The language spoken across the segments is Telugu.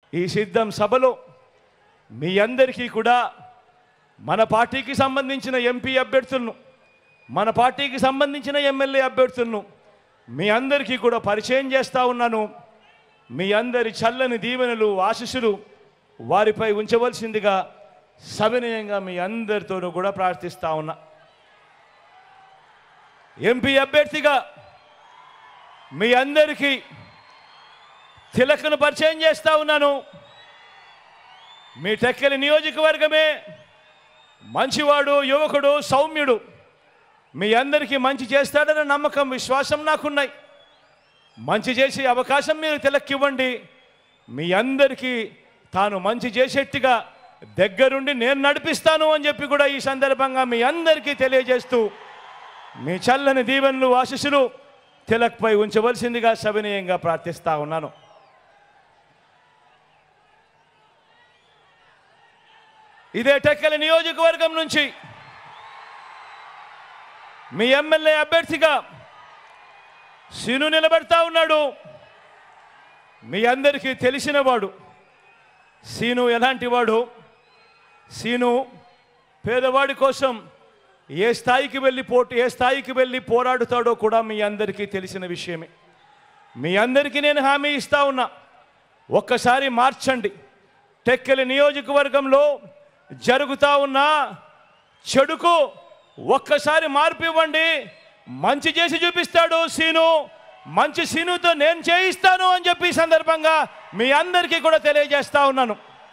ఈ సిద్ధం సభలో మీ అందరికీ కూడా మన పార్టీకి సంబంధించిన ఎంపీ అభ్యర్థులను మన పార్టీకి సంబంధించిన ఎమ్మెల్యే అభ్యర్థులను మీ అందరికీ కూడా పరిచయం చేస్తా ఉన్నాను మీ అందరి చల్లని దీవెనలు ఆశీస్సులు వారిపై ఉంచవలసిందిగా సవినయంగా మీ అందరితోనూ కూడా ప్రార్థిస్తా ఉన్నా ఎంపీ అభ్యర్థిగా మీ అందరికీ తిలకను పరిచయం చేస్తా ఉన్నాను మీ టెక్కలి నియోజకవర్గమే మంచివాడు యువకుడు సౌమ్యుడు మీ అందరికీ మంచి చేస్తాడన్న నమ్మకం విశ్వాసం నాకున్నాయి మంచి చేసే అవకాశం మీరు తిలక్కివ్వండి మీ అందరికీ తాను మంచి చేసేట్టుగా దగ్గరుండి నేను నడిపిస్తాను అని చెప్పి కూడా ఈ సందర్భంగా మీ అందరికీ తెలియజేస్తూ మీ చల్లని దీవెనలు ఆశీస్సులు తిలక్పై ఉంచవలసిందిగా సవినయంగా ప్రార్థిస్తా ఉన్నాను ఇదే టెక్కల నియోజకవర్గం నుంచి మీ ఎమ్మెల్యే అభ్యర్థిగా సీను నిలబెడతా ఉన్నాడు మీ అందరికీ తెలిసినవాడు సీను ఎలాంటి వాడు సీను పేదవాడి కోసం ఏ స్థాయికి వెళ్ళి పోటీ ఏ స్థాయికి వెళ్ళి పోరాడుతాడో కూడా మీ అందరికీ తెలిసిన విషయమే మీ అందరికీ నేను హామీ ఇస్తా ఉన్నా ఒక్కసారి మార్చండి టెక్కలి నియోజకవర్గంలో జరుగుతా ఉన్న చెడుకు ఒక్కసారి మార్పు ఇవ్వండి మంచి చేసి చూపిస్తాడు సీను మంచి సీనుతో నేను చేయిస్తాను అని చెప్పి ఈ సందర్భంగా మీ అందరికీ కూడా తెలియజేస్తా ఉన్నాను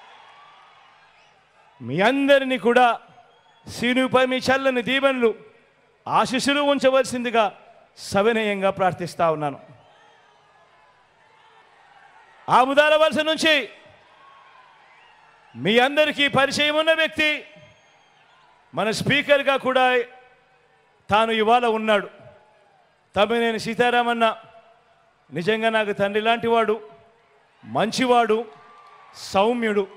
మీ అందరినీ కూడా సీనుపై మీ చల్లని దీవెనలు ఆశీస్సులు ఉంచవలసిందిగా సవినయంగా ప్రార్థిస్తా ఉన్నాను ఆముదాల వలస నుంచి మీ అందరికీ పరిచయం ఉన్న వ్యక్తి మన స్పీకర్గా కూడా తాను ఇవాళ ఉన్నాడు తమ్మినేని సీతారామన్న నిజంగా నాకు తండ్రి లాంటి వాడు మంచివాడు సౌమ్యుడు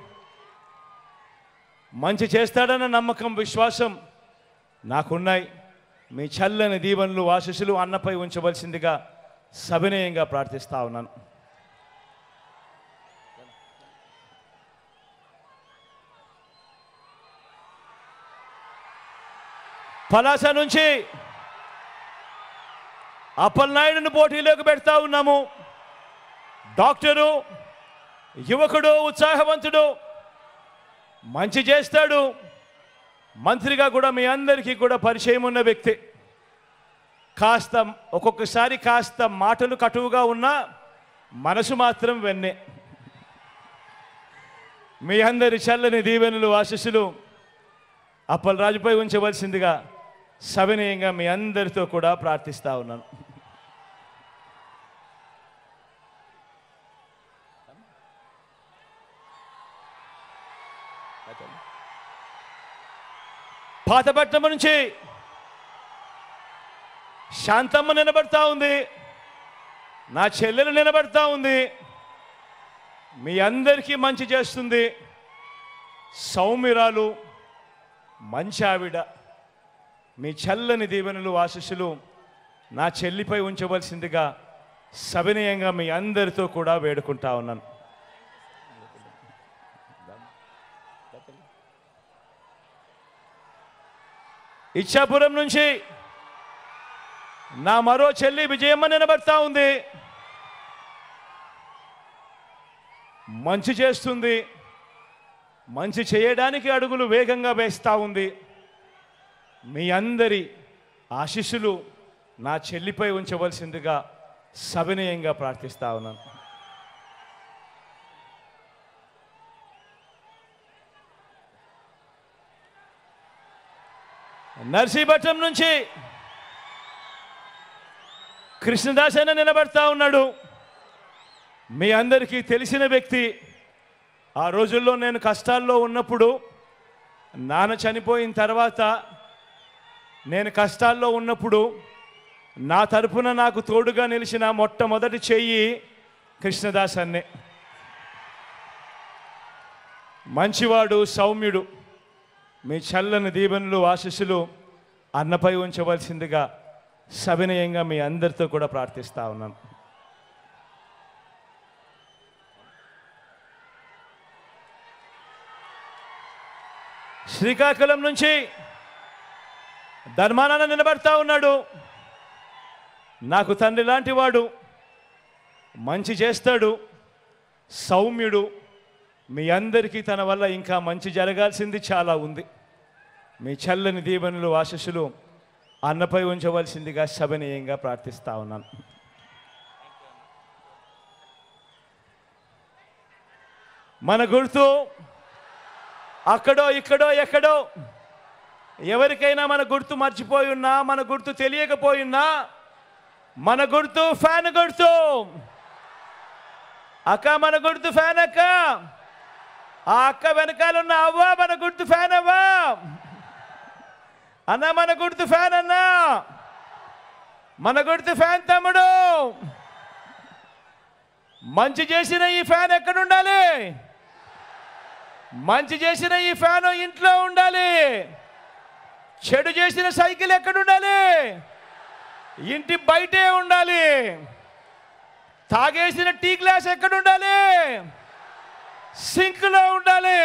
మంచి చేస్తాడన్న నమ్మకం విశ్వాసం నాకున్నాయి మీ చల్లని దీవెనలు ఆశీస్సులు అన్నపై ఉంచవలసిందిగా సవినయంగా ప్రార్థిస్తా ఉన్నాను పలాస నుంచి అప్పలనాయుడును పోటీలోకి పెడతా ఉన్నాము డాక్టరు యువకుడు ఉత్సాహవంతుడు మంచి చేస్తాడు మంత్రిగా కూడా మీ అందరికీ కూడా పరిచయం ఉన్న వ్యక్తి కాస్త ఒక్కొక్కసారి కాస్త మాటలు కటువుగా ఉన్నా మనసు మాత్రం వెన్నే మీ అందరి చల్లని దీవెనలు ఆశీస్సులు అప్పలరాజుపై ఉంచవలసిందిగా సవినయంగా మీ అందరితో కూడా ప్రార్థిస్తా ఉన్నాను పాతపట్నం నుంచి శాంతమ్మ నిలబడతా ఉంది నా చెల్లెలు నిలబడతా ఉంది మీ అందరికీ మంచి చేస్తుంది సౌమ్యురాలు మంచి ఆవిడ మీ చల్లని దీవెనలు ఆశీస్సులు నా చెల్లిపై ఉంచవలసిందిగా సవినయంగా మీ అందరితో కూడా వేడుకుంటా ఉన్నాను ఇచ్చాపురం నుంచి నా మరో చెల్లి విజయమ్మ నిలబడతా ఉంది మంచి చేస్తుంది మంచి చేయడానికి అడుగులు వేగంగా వేస్తూ ఉంది మీ అందరి ఆశీస్సులు నా చెల్లిపై ఉంచవలసిందిగా సవినయంగా ప్రార్థిస్తా ఉన్నాను నర్సీపట్నం నుంచి కృష్ణదాస్ అన్న నిలబడతా ఉన్నాడు మీ అందరికీ తెలిసిన వ్యక్తి ఆ రోజుల్లో నేను కష్టాల్లో ఉన్నప్పుడు నాన్న చనిపోయిన తర్వాత నేను కష్టాల్లో ఉన్నప్పుడు నా తరపున నాకు తోడుగా నిలిచిన మొట్టమొదటి చెయ్యి కృష్ణదాస్ అన్నే మంచివాడు సౌమ్యుడు మీ చల్లని దీవెనలు ఆశీస్సులు అన్నపై ఉంచవలసిందిగా సవినయంగా మీ అందరితో కూడా ప్రార్థిస్తా ఉన్నాను శ్రీకాకుళం నుంచి ధర్మానాన్న నిలబడతా ఉన్నాడు నాకు తండ్రి లాంటి వాడు మంచి చేస్తాడు సౌమ్యుడు మీ అందరికీ తన వల్ల ఇంకా మంచి జరగాల్సింది చాలా ఉంది మీ చల్లని దీవెనలు ఆశస్సులు అన్నపై ఉంచవలసిందిగా సభనీయంగా ప్రార్థిస్తా ఉన్నాను మన గుర్తు అక్కడో ఇక్కడో ఎక్కడో ఎవరికైనా మన గుర్తు మర్చిపోయి ఉన్నా మన గుర్తు తెలియకపోయి ఉన్నా మన గుర్తు ఫ్యాన్ గుర్తు అక్క మన గుర్తు ఫ్యాన్ అక్క ఆ అక్క వెనకాల ఉన్న అవ్వ మన గుర్తు ఫ్యాన్ అవ్వా అన్న మన గుర్తు ఫ్యాన్ అన్నా మన గుర్తు ఫ్యాన్ తమ్ముడు మంచి చేసిన ఈ ఫ్యాన్ ఎక్కడ ఉండాలి మంచి చేసిన ఈ ఫ్యాన్ ఇంట్లో ఉండాలి చెడు చేసిన సైకిల్ ఎక్కడ ఉండాలి ఇంటి బయటే ఉండాలి తాగేసిన టీ గ్లాస్ ఎక్కడ ఉండాలి సింక్లో ఉండాలి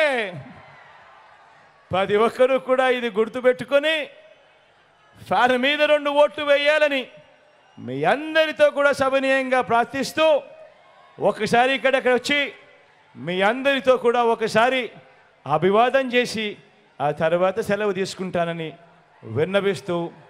ప్రతి ఒక్కరూ కూడా ఇది గుర్తుపెట్టుకొని ఫ్యాన్ మీద రెండు ఓట్లు వేయాలని మీ అందరితో కూడా సభనీయంగా ప్రార్థిస్తూ ఒకసారి ఇక్కడక్కడ వచ్చి మీ అందరితో కూడా ఒకసారి అభివాదం చేసి ఆ తర్వాత సెలవు తీసుకుంటానని విన్నవిస్తూ